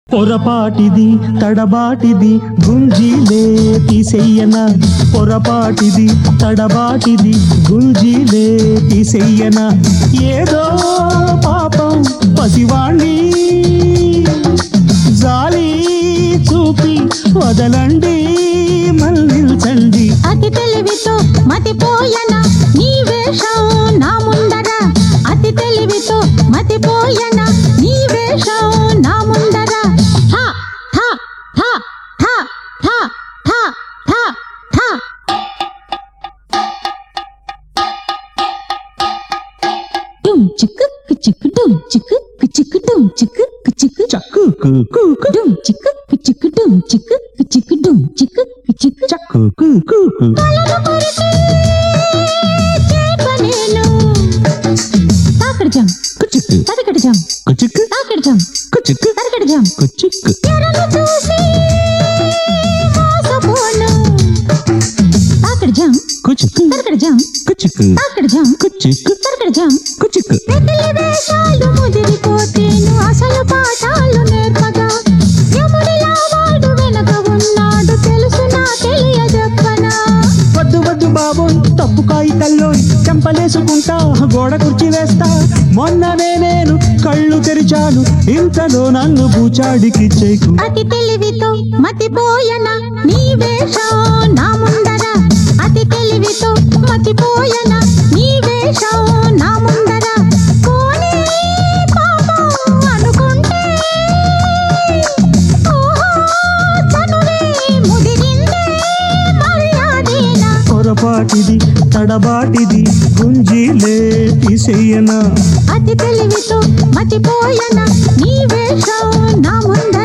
పొరపాటిది తడబాటిది గుంజీలే తీసెయ్యన పొరపాటిది తడబాటిది గుంజీలే తీసెయ్యన ఏదో పాపం పసివాణ్ణి జాలి చూపి వదలండి మళ్ళించండి అతి తెలివితో మతిపోయన నీ వేషం నా ముందర అతి తెలివితో మతిపోయన నీ వేషం నా ముందర ఠా ఠా ఠా ఠా ఠా ఠా ఠా ఠా డుమ్ చిక్కు చిక్కు డుమ్ చిక్కు చిక్కు డుమ్ చిక్కు చిక్కు చక్కు కు కు కు, డుమ్ చిక్కు చిక్కు డుమ్ చిక్కు చిక్కు డుమ్ చిక్కు చిక్కు చక్కు కు కు కు. చేపనేను తాకడజం కుచుక్కు తరకడజం కుచుక్కు తాకడజం కుచుక్కు తరకడజం కుచుక్కు ఎరను చూసి మోసపోను తాకడజం కుచుక్కు తరకడజం కుచుక్కు తాకడజం కుచుక్కు తరకడజం కుచుక్కు వెతిలి వేషాలు ముదిరిపోతేను అసలు పాఠాలు నేర్పగా యముడిలా వాడు వెనక ఉన్నాడు తెలుసు నా తెలియజెప్పనా వద్దు వద్దు బాబోయ్ తప్పు కాగితల్లో చెంపలేసుకుంటా గోడ కుర్చీ వేస్తా మొన్ననే నేను కళ్ళు తెరిచాను ఇంతలో నన్ను బూచాడికి చేకు అతి తెలివితో మతిపోయన నీ వేషం నా ముందర అతి తెలివితో మతిపోయన నీ వేషం నా ముందర పోనీ పాపం అనుకుంటే ఓహో చనువే ముదిరిందే మర్యాదేనా పొరపాటిది తడబాటిది గుంజీలే తీసేయనా అతి తెలివితో మతిపోయన నీ వేషం నా ముందర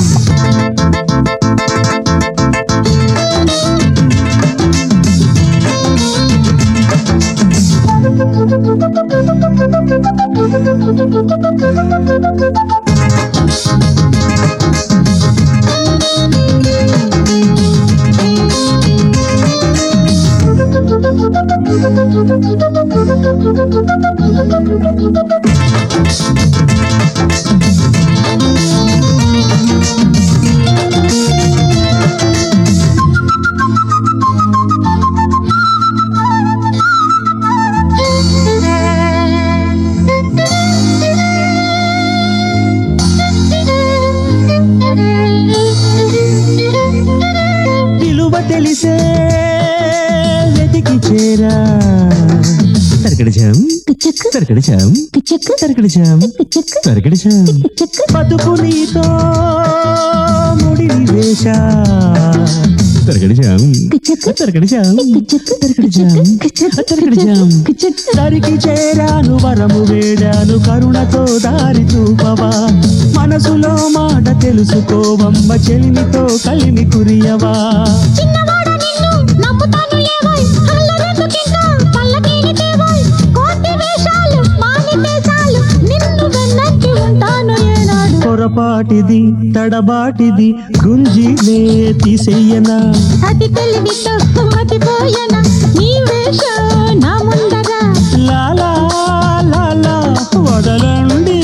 విలువ తెలిసే వెతికి చేరా తరగడిచాం కిచక్ తరగడిచాం కిచక్ తరగడిచాం కిచక్ తరగడిచాం కిచక్ బతుకు నీతో ముడిని వేశా తరగడిచాం కిచక్ తరగడిచాం కిచక్ తరగడిచాం కిచక్ తరగడిచాం కిచక్ దరికి చేరాను వరము వేడాను కరుణతో దారి చూపవా మనసులో మాట తెలుసుకోవమ్మ చెలిమితో కలిమి కురియవా చిన్నవాడ నిన్ను నమ్ముతాను లేవోయ్ అల్లరెందుకింకా పల్లకీని తేవోయ్ కోటి వేషాలు మానితే చాలు నిన్ను వెన్నంటి ఉంటాను ఏనాడు పొరపాటిది తడబాటిది గుంజిలే తీసేయనా అతి తెలివితో మతిపోయన నీ వేషం నా ముందర లాలా లాలా వదలండి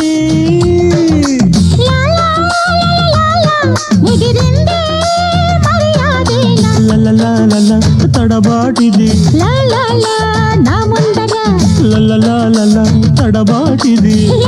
లాలా లాలా ముదిరిందే మర్యాదేనా లలలాలల తడబాటిది లాలా నా ముందర లలలాలల తడబాటిది